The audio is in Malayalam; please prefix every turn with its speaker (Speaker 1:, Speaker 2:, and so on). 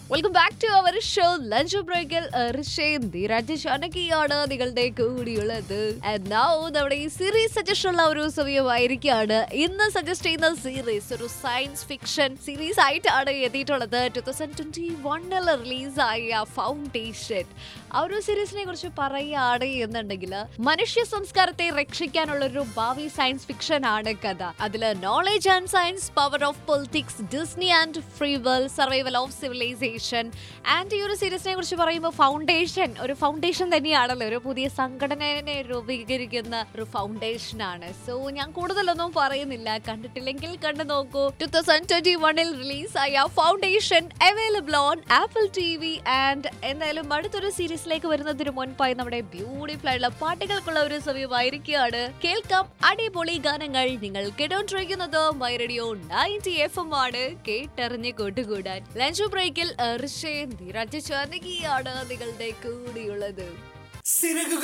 Speaker 1: welcome back to our show lunch ബ്രേക്കിൽ ഋഷയും ധീരാജ് ഷാനകിയാണ് നിങ്ങളുടെ കൂടിയുള്ളത് And now നമ്മുടെ ഈ സീരീസ് സജഷൻ ഉള്ള ഒരു സമയമായിരിക്കുകയാണ് ഇന്ന് സജസ്റ്റ് ചെയ്യുന്ന സീരീസ് ഒരു സയൻസ് ഫിക്ഷൻ സീരീസ് ആയിട്ടാണ് എത്തിയിട്ടുള്ളത് ടു തൗസൻഡ് ട്വന്റി വണ്ണിൽ റിലീസായ ഫൗണ്ടേഷൻ ആ ഒരു സീരീസിനെ കുറിച്ച് പറയുകയാണ് എന്നുണ്ടെങ്കിൽ മനുഷ്യ സംസ്കാരത്തെ രക്ഷിക്കാനുള്ള ഒരു ഭാവി സയൻസ് ഫിക്ഷൻ ആണ് കഥ അതില് knowledge and science power of politics Disney and free world survival of civilisation and ഈ ഒരു സീരീസിനെ കുറിച്ച് പറയുമ്പോൾ ഫൗണ്ടേഷൻ ഒരു ഫൗണ്ടേഷൻ തന്നെയാണല്ലോ ഒരു പുതിയ സംഘടനയെ രൂപീകരിക്കുന്ന ഒരു ഫൗണ്ടേഷൻ ആണ് സോ ഞാൻ കൂടുതലൊന്നും പറയുന്നില്ല കണ്ടിട്ടില്ലെങ്കിൽ കണ്ടു നോക്കൂ ടു തൗസൻഡ് ട്വന്റി വണ്ണിൽ റിലീസായ Foundation available on Apple T V and എന്തായാലും അടുത്തൊരു സീരീസിലേക്ക് വരുന്നതിന് മുൻപായി നമ്മുടെ ബ്യൂട്ടിഫുൾ ആയിട്ടുള്ള പാട്ടുകൾക്കുള്ള ഒരു സമയമായിരിക്കുകയാണ് കേൾക്കാം അടിപൊളി ഗാനങ്ങൾ നിങ്ങൾ കേട്ടോണ്ടിരിക്കുന്നത് my radio ninety F M ആണ് കേട്ടറിഞ്ഞ് കൂട്ടുകൂടാൻ ലഞ്ച് ബ്രേക്കിൽ ഋഷേ ധീരാജ് ചാനകിയാണ് നിങ്ങളുടെ കൂടിയുള്ളത്
Speaker 2: സിറകുകൾ